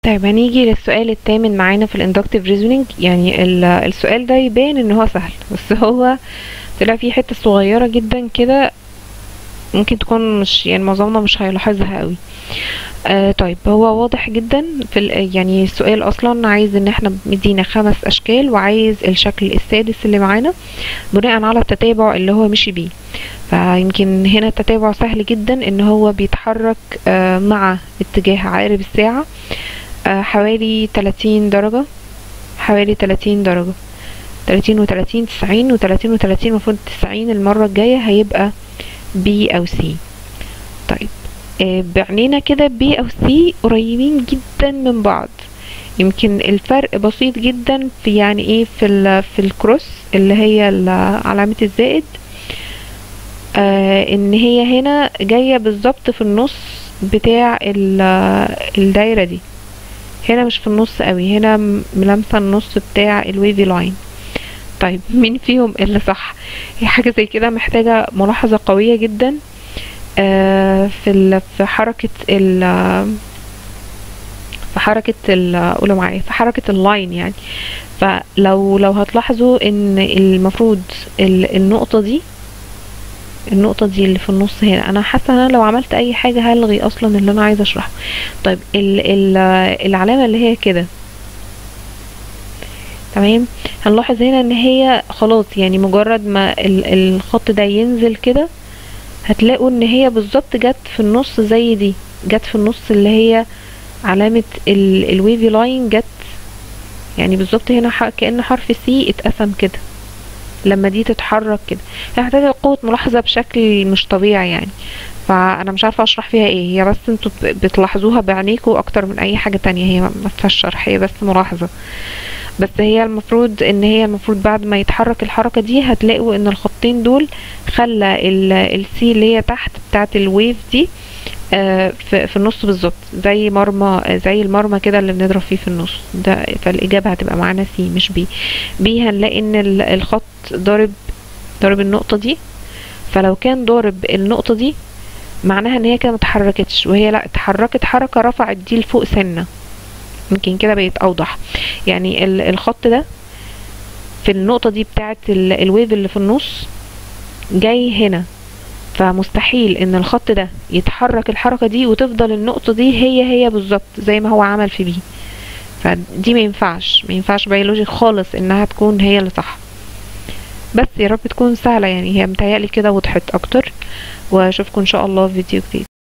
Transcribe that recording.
طيب هنيجي للسؤال الثامن معانا في الاندكتيف ريزونينج يعني ال- السؤال ده يبان ان هو سهل بس هو طلع فيه حتة صغيرة جدا كده ممكن تكون مش يعني معظمنا مش هيلاحظها قوي آه طيب هو واضح جدا في ال- يعني السؤال اصلا عايز ان احنا مدينا خمس اشكال وعايز الشكل السادس اللي معانا بناء على التتابع اللي هو مشي بيه فيمكن هنا التتابع سهل جدا ان هو بيتحرك آه مع اتجاه عقارب الساعة آه حوالي 30 درجة حوالي 30 درجة 30 و30 90 و30 و30 المفروض 90 المرة الجاية هيبقى بي او سي طيب آه بعينينا كده بي او سي قريبين جدا من بعض يمكن الفرق بسيط جدا في يعني ايه في ال في الكروس اللي هي ال- علامة الزائد آه ان هي هنا جاية بالظبط في النص بتاع ال- الدايرة دي هنا مش في النص قوي هنا م- ملامسة النص بتاع الويفي لاين طيب مين فيهم اللي صح هي حاجة زي كده محتاجة ملاحظة قوية جدا آه في ال- في حركة ال في حركة ال قولوا معايا في حركة اللاين يعني فلو لو هتلاحظوا ان المفروض ال- النقطة دي النقطة دي اللي في النص هنا انا حاسة ان انا لو عملت اي حاجة هلغي اصلا اللي انا عايزة اشرحه طيب ال ال العلامة اللي هي كده تمام هنلاحظ هنا ان هي خلاص يعني مجرد ما ال- الخط ده ينزل كده هتلاقوا ان هي بالظبط جت في النص زي دي جت في النص اللي هي علامة ال- الويفي لاين جت يعني بالظبط هنا ح- كأن حرف سي اتقسم كده لما دي تتحرك كده هي محتاجة قوة ملاحظة بشكل مش طبيعي يعني فانا مش عارفة اشرح فيها ايه هي بس انتوا ب- بتلاحظوها بعينيكوا اكتر من اي حاجة تانية هي ما ما فيهاش شرح هي بس ملاحظة بس هي المفروض ان هي المفروض بعد ما يتحرك الحركة دي هتلاقوا ان الخطين دول خلى السي اللي هي تحت بتاعت الويف دي آه، في, في النص بالظبط زي مرمى زي المرمى كده اللي بنضرب فيه في النص ده فالاجابه هتبقى معانا سي مش بي بي هنلاقي ان ال- الخط ضارب ضارب النقطه دي فلو كان ضارب النقطه دي معناها ان هي كده متحركتش وهي لا اتحركت حركه رفعت دي لفوق سنه يمكن كده بقت اوضح يعني ال- الخط ده في النقطه دي بتاعت ال- الويف اللي في النص جاي هنا فمستحيل ان الخط ده يتحرك الحركة دي وتفضل النقطة دي هي هي بالظبط زي ما هو عمل في بي فدي ما ينفعش ما ينفعش بيولوجي خالص انها تكون هي اللي صح بس يا رب تكون سهلة يعني هي متهيألي كده وضحت اكتر واشوفكم ان شاء الله في فيديو جديد